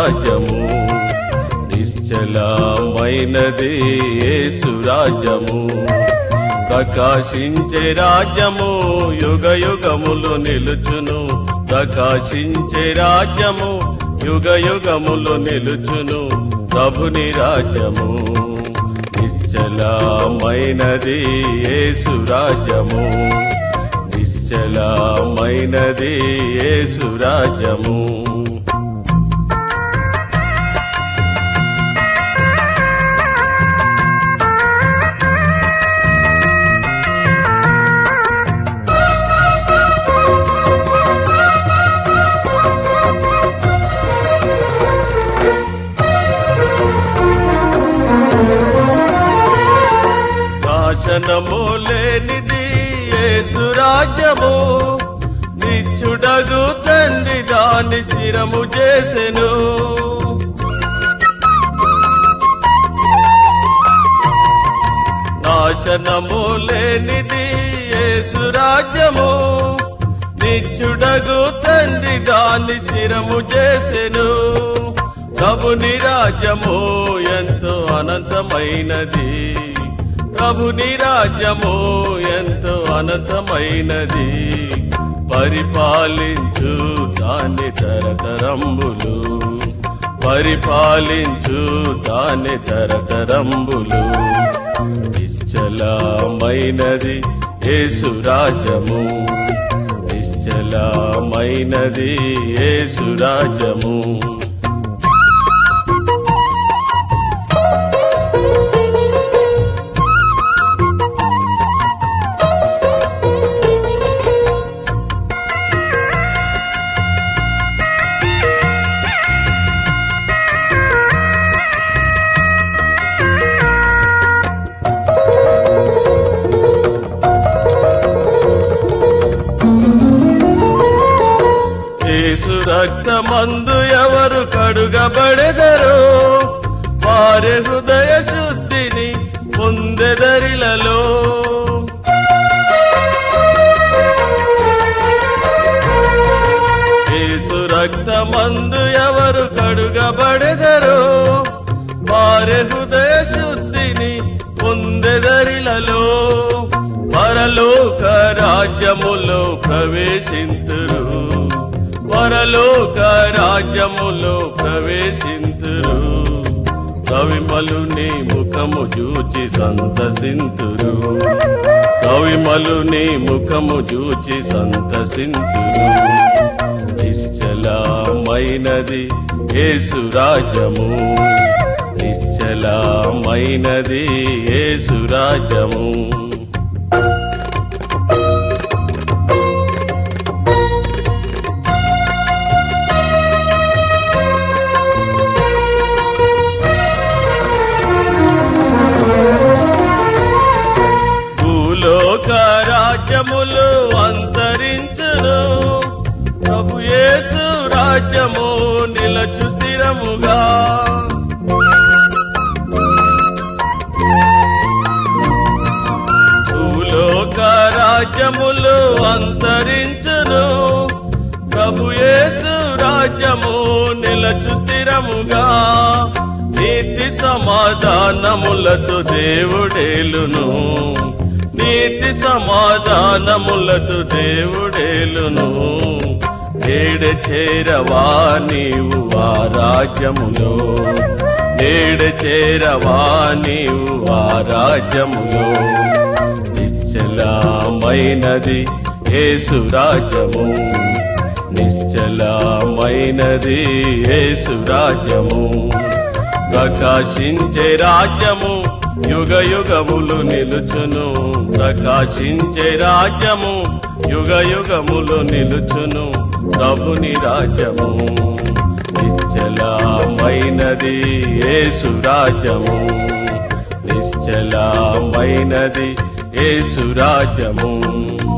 రాజ్యము నిశ్చలమైనది యేసు రాజ్యము ప్రకాశించే రాజ్యము యుగ యుగములు నిలుచును ప్రకాశించే రాజ్యము యుగ యుగములు నిలుచును ప్రభుని రాజ్యము నిశ్చలమైనది యేసు రాజ్యము నిశ్చలమైనది యేసు రాజ్యము నాశనము లేనిది యేసు రాజ్యము నిచ్చుడగు తండ్రి దాన్ని స్థిరము చేసెను నాశనము లేనిది యేసు రాజ్యము నిచ్చుడగు తండ్రి దాన్ని స్థిరము చేసెను ప్రభుని రాజ్యము ఎంతో అనంతమైనది ప్రభుని రాజ్యము ఎంతో అనంతమైనది పరిపాలించు దాని తరతరంబులు పరిపాలించు దాని తరతరంబులు నిశ్చలమైనది యేసు రాజ్యము నిశ్చలమైనది యేసు రాజ్యము యేసు రక్తమందు ఎవరు కడుగబడెదరో వారి హృదయ శుద్ధిని పొందెదరిలలో యేసు రక్తమందు ఎవరు కడుగబడెదరో వారి హృదయ శుద్ధిని పొందెదరిలలో పరలోక రాజ్యములో ప్రవేశింతురు పరలోక రాజ్యములో ప్రవేశింతురు కవిమలుని ముఖము చూచి సంతసింతురు కవిమలుని ముఖము చూచి సంతసింతురు నిశ్చలమైనది యేసు రాజ్యము నిశ్చలమైనది యేసు రాజ్యము భూలోక రాజ్యములు అంతరించును ప్రభు యేసు రాజ్యము నిలచు స్థిరముగా భూలోక రాజ్యములు అంతరించును ప్రభు యేసు రాజ్యము నిలచు స్థిరముగా నీతి సమాధానములతో దేవుడేలును నీతి సమాధానములతో దేవుడేలును నేడ చేరవా నీవు ఆ రాజ్యములో నేడ చేరవా నీవు ఆ రాజ్యములో నిశ్చలమైనది యేసు రాజ్యము నిశ్చలమైనది యేసు రాజ్యము ప్రకాశించే రాజ్యము యుగ యుగములు నిలుచును ప్రకాశించే రాజ్యము యుగ యుగములు నిలుచును ప్రభుని రాజ్యము నిశ్చలమైనది యేసు రాజ్యము నిశ్చలమైనది యేసు రాజ్యము